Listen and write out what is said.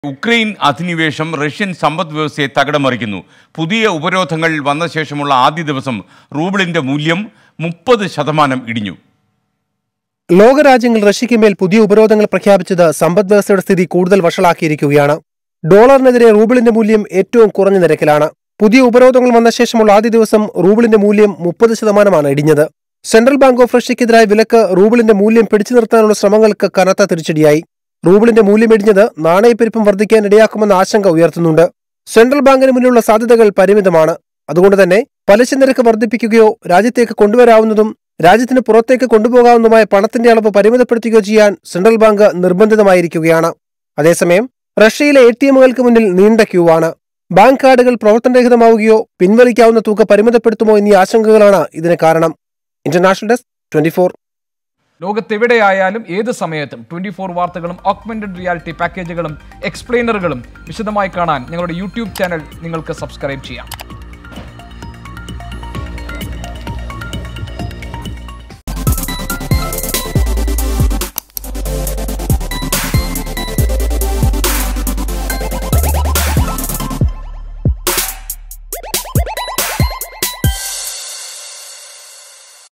Ukraine അധിനിവേശം Russian സമ്പദ് വ്യവസ്ഥയെ തകിടമറിക്കുന്നു പുതിയ ഉപരോധങ്ങൾ വന്ന ശേഷമുള്ള ആദ്യ ദിവസം റൂബിളിന്റെ മൂല്യം മുപ്പത് ശതമാനം ഇടിഞ്ഞു ലോകരാജ്യങ്ങൾ റഷ്യയ്ക്ക് മേൽ പുതിയ ഉപരോധങ്ങൾ പ്രഖ്യാപിച്ചത് സമ്പദ് വ്യവസ്ഥയുടെ സ്ഥിതി കൂടുതൽ വഷളാക്കിയിരിക്കുകയാണ് ഡോളറിനെതിരെ റൂബിളിന്റെ മൂല്യം ഏറ്റവും കുറഞ്ഞ നിരക്കിലാണ് പുതിയ ഉപരോധങ്ങൾ വന്ന ശേഷമുള്ള ആദ്യ ദിവസം റൂബിളിന്റെ മൂല്യം മുപ്പത് ശതമാനമാണ് ഇടിഞ്ഞത് സെൻട്രൽ ബാങ്ക് ഓഫ് റഷ്യക്കെതിരായ വിലക്ക് റൂബിളിന്റെ മൂല്യം പിടിച്ചു നിർത്താനുള്ള ശ്രമങ്ങൾക്ക് കനത്ത തിരിച്ചടിയായി റൂബിളിന്റെ മൂല്യം ഇടിഞ്ഞത് നാണയപ്പെരുപ്പം വർദ്ധിക്കാൻ ഇടയാക്കുമെന്ന ആശങ്ക ഉയർത്തുന്നുണ്ട് സെൻട്രൽ ബാങ്കിന് മുന്നിലുള്ള സാധ്യതകൾ പരിമിതമാണ് അതുകൊണ്ട് തന്നെ പലിശ നിരക്ക് വർദ്ധിപ്പിക്കുകയോ രാജ്യത്തേക്ക് കൊണ്ടുവരാവുന്നതും രാജ്യത്തിന് പുറത്തേക്ക് കൊണ്ടുപോകാവുന്നതുമായ പണത്തിന്റെ അളവ് പരിമിതപ്പെടുത്തുകയോ ചെയ്യാൻ സെൻട്രൽ ബാങ്ക് നിർബന്ധിതമായിരിക്കുകയാണ് അതേസമയം റഷ്യയിലെ എ ടി എമ്മുകൾക്ക് മുന്നിൽ നീണ്ട ക്യൂ ആണ് ബാങ്ക് കാർഡുകൾ പ്രവർത്തനരഹിതമാവുകയോ പിൻവലിക്കാവുന്ന തുക പരിമിതപ്പെടുത്തുമോ എന്നീ ആശങ്കകളാണ് ഇതിന് കാരണം ഇന്റർനാഷണൽ ഡെസ്ക് ട്വന്റി ലോകത്തെവിടെയായാലും ഏത് സമയത്തും ട്വന്റി ഫോർ വാർത്തകളും ഓഗ്മെന്റഡ് റിയാലിറ്റി പാക്കേജുകളും എക്സ്പ്ലെയിനറുകളും വിശദമായി കാണാൻ ഞങ്ങളുടെ യൂട്യൂബ് ചാനൽ നിങ്ങൾക്ക് സബ്സ്ക്രൈബ് ചെയ്യാം